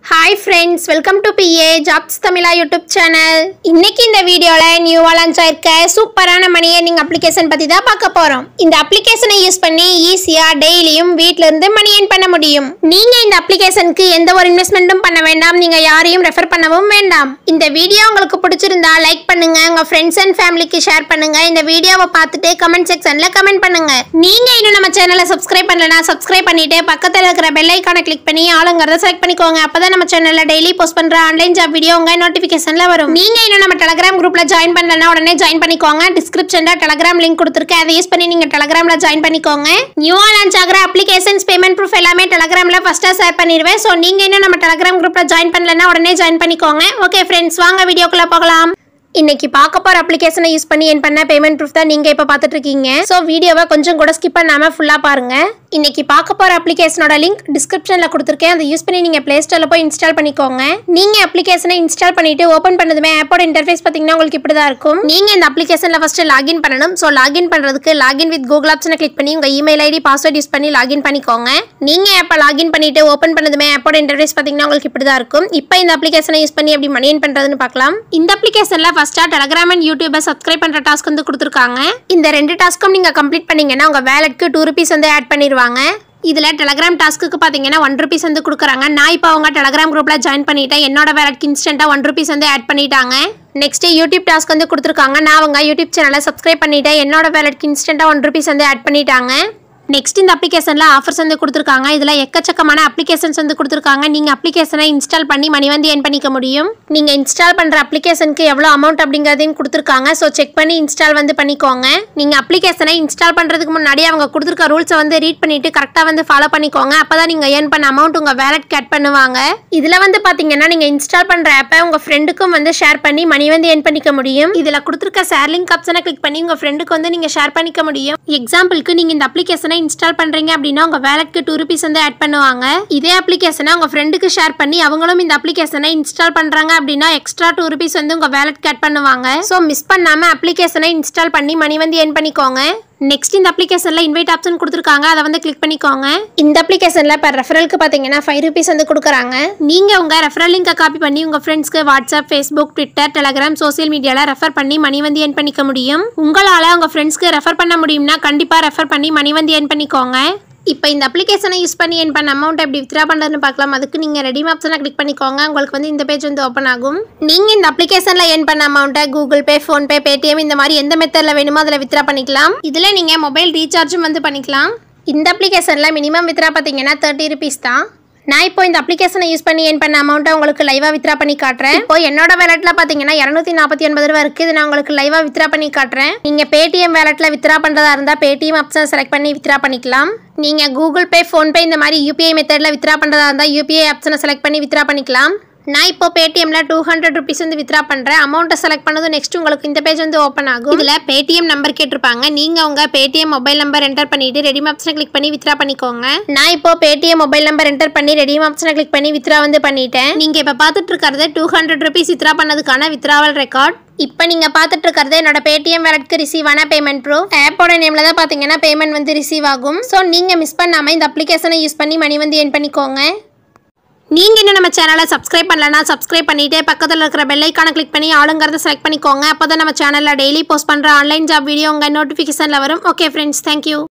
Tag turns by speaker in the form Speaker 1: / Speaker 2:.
Speaker 1: hi friends welcome to BA jobs Tamizha YouTube channel இன்னைக்கு இந்த வீடியோவில் நியூவாக லான்ச் ஆயிருக்க சூப்பரான மணி ஏர்னிங் அப்ளிகேஷன் பற்றி தான் பார்க்க போகிறோம் இந்த அப்ளிகேஷனை யூஸ் பண்ணி ஈஸியாக டெய்லியும் வீட்ல இருந்து மணி ஏர்ன் பண்ண முடியும் நீங்கள் இந்த அப்ளிகேஷனுக்கு எந்த ஒரு இன்வெஸ்ட்மெண்ட்டும் பண்ண வேண்டாம் நீங்கள் யாரையும் ரெஃபர் பண்ணவும் வேண்டாம் இந்த வீடியோ உங்களுக்கு பிடிச்சிருந்தா லைக் பண்ணுங்க உங்கள் ஃப்ரெண்ட்ஸ் அண்ட் ஃபேமிலிக்கு ஷேர் பண்ணுங்க இந்த வீடியோவை பார்த்துட்டு கமெண்ட் செக்ஷனில் கமெண்ட் பண்ணுங்க நீங்கள் இன்னும் நம்ம சேனலை சப்ஸ்கிரைப் பண்ணலனா சப்ஸ்கிரைப் பண்ணிட்டு பக்கத்தில் இருக்கிற பெல் ஐக்கானை கிளிக் பண்ணி ஆளுங்கிறத செலக்ட் பண்ணிக்கோங்க அப்பதான் நம்ம சேனல்ல டெய்லி போஸ்ட் பண்ற ஆன்லைன் ஜாப் வீடியோ உங்க நோட்டிபிகேஷன்ல வரும் நீங்க இன்னும் நம்ம டெலகிராம் குரூப்ல ஜாயின் பண்ணலனா உடனே ஜாயின் பண்ணிக்கோங்க டிஸ்கிரிப்ஷன்ல டெலகிராம் லிங்க் கொடுத்துருக்கேன் அதை யூஸ் பண்ணி நீங்க டெலகிராம்ல ஜாயின் பண்ணிக்கோங்க நியூவா லான்ச் ஆகிற அப்ளிகேஷன்ஸ் பேமெண்ட் ப்ரூஃப் எல்லாமே டெலகிராம்ல ஃபர்ஸ்டா ஷேர் பண்ணிடுவேன் ஸோ நீங்க இன்னும் நம்ம டெலகிராம் குரூப்ல ஜாயின் பண்ணலனா உடனே ஜாயின் பண்ணிக்கோங்க ஓகே ஃப்ரெண்ட்ஸ் வாங்க வீடியோக்குள்ள போகலாம் இன்னைக்கு பார்க்க போற அப்ளிகேஷனை யூஸ் பண்ணி என் பண்ண பேமெண்ட் ப்ரூஃப் தான் நீங்க இப்ப பார்த்துட்டு இருக்கீங்க ஸோ வீடியோவை கொஞ்சம் கூட ஸ்கிப் பண்ணாம ஃபுல்லா பாருங்க இன்னைக்கு பார்க்க போற அப்ளிகேஷனோட லிங்க் டிஸ்கிரிப்ஷன்ல கொடுத்துருக்கேன் அதை யூஸ் பண்ணி நீங்க பிளே ஸ்டோர்ல போய் இன்ஸ்டால் பண்ணிக்கோங்க நீங்க அப்ளிகேஷனை இன்ஸ்டால் பண்ணிட்டு ஓபன் பண்ணதுமே ஆப்போட இன்டர்ஃபேஸ் பாத்தீங்கன்னா உங்களுக்கு இப்படி தான் இருக்கும் நீங்க இந்த அப்ளிகேஷன்ல ஃபர்ஸ்ட் லாகின் பண்ணணும் ஸோ லாகின் பண்றதுக்கு லாகின் வித் கூகுள் ஆப்ஷனை கிளிக் பண்ணி உங்க இமெயில் ஐடி பாஸ்வேர்ட் யூஸ் பண்ணி லாகின் பண்ணிக்கோங்க நீங்க ஆப்பை லாகின் பண்ணிட்டு ஓபன் பண்ணதுமே ஆப்போட இன்டர்ஃபேஸ் பாத்தீங்கன்னா உங்களுக்கு இப்படி தான் இருக்கும் இப்போ இந்த அப்ளிகேஷனை யூஸ் பண்ணி எப்படி மணி earn பண்றதுன்னு பார்க்கலாம் இந்த அப்ளிகேஷன்ல ஃபர்ஸ்டா டெலகிராம் அண்ட் யூடியூபை சப்ஸ்கிரைப் பண்ற டாஸ்க் வந்து கொடுத்துருக்காங்க இந்த ரெண்டு டாஸ்க்கும் நீங்க கம்ப்ளீட் பண்ணீங்கன்னா உங்க வேலட்க்கு டூ ருபீஸ் வந்து ஆட் பண்ணிடுவாங்க இதுல டெலகிராம் டாஸ்க்கு பாத்தீங்கன்னா ஒன் ருபீஸ் வந்து கொடுக்குறாங்க நான் இப்போ அவங்க டெலகிராம் குரூப்ல ஜாயின் பண்ணிட்டேன் என்னோட வேலட்க்கு இன்ஸ்டன்ட்டா ஒன் ருபீஸ் வந்து ஆட் பண்ணிட்டாங்க நெக்ஸ்ட் யூடியூப் டாஸ்க் வந்து கொடுத்துருக்காங்க நான் அவங்க யூடியூப் சேனலை சப்ஸ்கிரைப் பண்ணிட்டேன் என்னோட வேலட்க்கு இன்ஸ்டன்ட்டா ஒன் ருபீஸ் வந்து ஆட் பண்ணிட்டாங்க நெக்ஸ்ட் இந்த அப்ளிகேஷனில் ஆஃபர்ஸ் வந்து கொடுத்துருக்காங்க இதில் எக்கச்சக்கமான அப்ளிகேஷன்ஸ் வந்து கொடுத்துருக்காங்க நீங்கள் அப்ளிகேஷனை இன்ஸ்டால் பண்ணி மணி வந்து ஏர்ன் பண்ணிக்க முடியும் நீங்கள் இன்ஸ்டால் பண்ணுற அப்ளிகேஷனுக்கு எவ்வளோ அமௌண்ட் அப்படிங்கிறதையும் கொடுத்துருக்காங்க ஸோ செக் பண்ணி இன்ஸ்டால் வந்து பண்ணிக்கோங்க நீங்கள் அப்ளிகேஷனை இன்ஸ்டால் பண்ணுறதுக்கு முன்னாடி அவங்க கொடுத்துருக்க ரூல்ஸை வந்து ரீட் பண்ணிட்டு கரெக்டாக வந்து ஃபாலோ பண்ணிக்கோங்க அப்போ தான் நீங்கள் ஏர்ன் பண்ண அமௌண்ட் உங்கள் வேலட் கட் பண்ணுவாங்க இதில் வந்து பார்த்தீங்கன்னா நீங்கள் இன்ஸ்டால் பண்ணுற ஆப்பை உங்கள் ஃப்ரெண்டுக்கும் வந்து ஷேர் பண்ணி மணி வந்து ஏர்ன் பண்ணிக்க முடியும் இதில் கொடுத்துருக்க ஷேர் லிங்க் ஆப்ஷனை கிளிக் பண்ணி உங்கள் ஃப்ரெண்டுக்கு வந்து நீங்கள் ஷேர் பண்ணிக்க முடியும் எக்ஸாம்பிளுக்கு நீங்கள் இந்த அப்ளிகேஷனை இன்ஸ்டால் பண்ணுறீங்க அப்படின்னா உங்கள் வேலட்க்கு டூ ருபீஸ் வந்து ஆட் பண்ணுவாங்க இதே அப்ளிகேஷனை உங்கள் ஃப்ரெண்டுக்கு ஷேர் பண்ணி அவங்களும் இந்த அப்ளிகேஷனை இன்ஸ்டால் பண்ணுறாங்க அப்படின்னா எக்ஸ்ட்ரா டூ ருபீஸ் வந்து உங்கள் வேலட்க்கு ஆட் பண்ணுவாங்க ஸோ மிஸ் பண்ணாமல் அப்ளிகேஷனை இன்ஸ்டால் பண்ணி மணி வந்து ஏர்ன் பண்ணிக்கோங்க நெக்ஸ்ட் இந்த அப்ளிகேஷனில் இன்வைட் ஆப்ஷன் கொடுத்துருக்காங்க அதை வந்து கிளிக் பண்ணிக்கோங்க இந்த அப்ளிகேஷனில் இப்போ ரெஃபரலுக்கு பார்த்தீங்கன்னா ஃபைவ் ருபீஸ் வந்து கொடுக்குறாங்க நீங்கள் உங்கள் ரெஃபரல் லிங்கை காப்பி பண்ணி உங்கள் ஃப்ரெண்ட்ஸ்க்கு WhatsApp Facebook Twitter Telegram social மீடியாவில் ரெஃபர் பண்ணி மணி வந்து ஏர்ன் பண்ணிக்க முடியும் உங்களால் உங்கள் ஃப்ரெண்ட்ஸ்க்கு ரெஃபர் பண்ண முடியும்னா கண்டிப்பாக ரெஃபர் பண்ணி மணி வந்து ஏர்ன் பண்ணிக்கோங்க இப்போ இந்த அப்ளிகேஷனை யூஸ் பண்ணி என் பண்ண அமௌண்ட் எப்படி வித்ரா பண்ணுறதுன்னு பார்க்கலாம் அதுக்கு நீங்கள் ரெடி ஆப்ஷனை கிளிக் பண்ணிக்கோங்க உங்களுக்கு வந்து இந்த பேஜ் வந்து ஓப்பன் ஆகும் நீங்கள் இந்த அப்ளிகேஷனில் என் பண்ண அமௌண்ட்டை கூகுள் பே ஃபோன்பே பேடிஎம் இந்த மாதிரி எந்த மெத்தடில் வேணுமோ அதில் வித்ரா பண்ணிக்கலாம் இதில் நீங்கள் மொபைல் ரீசார்ஜும் வந்து பண்ணிக்கலாம் இந்த அப்ளிகேஷனில் மினிமம் வித்ரா பார்த்தீங்கன்னா தேர்ட்டி ருபீஸ் தான் நான் இப்போ இந்த அப்ளிகேஷனை யூஸ் பண்ணி என் பண்ண அமௌண்ட்டை உங்களுக்கு லைவாக வித்ரா பண்ணி காட்டுறேன் இப்போ என்னோட வேலட்டில் பார்த்தீங்கன்னா இரநூத்தி நாற்பத்தி ஒன்பது ரூபா இருக்குது இது நான் உங்களுக்கு லைவாக வித்ரா பண்ணி காட்டுறேன் நீங்கள் பேடிஎம் வேலட்டில் வித்ரா பண்ணுறதா இருந்தால் பேடிஎம் ஆப்ஷன் செலக்ட் பண்ணி வித்ரா பண்ணிக்கலாம் நீங்கள் கூகுள் பே ஃபோன்பே இந்த மாதிரி யூபிஐ மெத்தடில் வித்ரா பண்ணுறதா இருந்தால் யூபிஐ ஆப்ஷனை செலக்ட் பண்ணி வித்ரா பண்ணிக்கலாம் நான் இப்போ பேடிஎம்ல டூ ஹண்ட்ரட் ருபீஸ் வந்து வித்ரா பண்ணுறேன் அமௌண்ட்டை செலக்ட் பண்ணதும் நெக்ஸ்ட் உங்களுக்கு இந்த பேஜ் வந்து ஓப்பன் ஆகும் இதில் பேடிஎம் நம்பர் கேட்டிருப்பாங்க நீங்கள் உங்கள் பேடிஎம் மொபைல் நம்பர் என்டர் பண்ணிட்டு ரெடிம் ஆப்ஷனை கிளிக் பண்ணி வித்ரா பண்ணிக்கோங்க நான் இப்போ பேடிஎம் மொபைல் நம்பர் என்டர் பண்ணி ரெடிம் ஆப்ஷனை கிளிக் பண்ணி வித்ரா வந்து பண்ணிட்டேன் நீங்கள் இப்போ பார்த்துட்டு இருக்கிறது டூ ஹண்ட்ரட் ருபீஸ் வித்ரா பண்ணதுக்கான வித்ராவல் ரெக்கார்ட் இப்போ நீங்கள் பார்த்துட்டு இருக்கிறது என்னோட பேடிஎம் வேலட்க்கு ரிசீவ் ஆன பேமெண்ட் ப்ரூஃப் ஆப்போட நேமில் தான் பார்த்தீங்கன்னா பேமெண்ட் வந்து ரிசீவ் ஆகும் ஸோ நீங்கள் மிஸ் பண்ணாமல் இந்த அப்ளிகேஷனை யூஸ் பண்ணி மணி வந்து ஏர்ன் பண்ணிக்கோங்க நீங்கள் இன்னும் நம்ம சேனலை சப்ஸ்கிரைப் பண்ணலனா சப்ஸ்கிரைப் பண்ணிட்டு பக்கத்தில் இருக்கிற பெல் ஐக்கானை கிளிக் பண்ணி ஆளுங்கிறத செலக்ட் பண்ணிக்கோங்க அப்போ தான் நம்ம சேனலில் டெய்லி போஸ்ட் பண்ணுற ஆன்லைன் ஜாப் வீடியோ உங்கள் நோட்டிஃபிகேஷனில் வரும் ஓகே ஃப்ரெண்ட்ஸ் தேங்க்யூ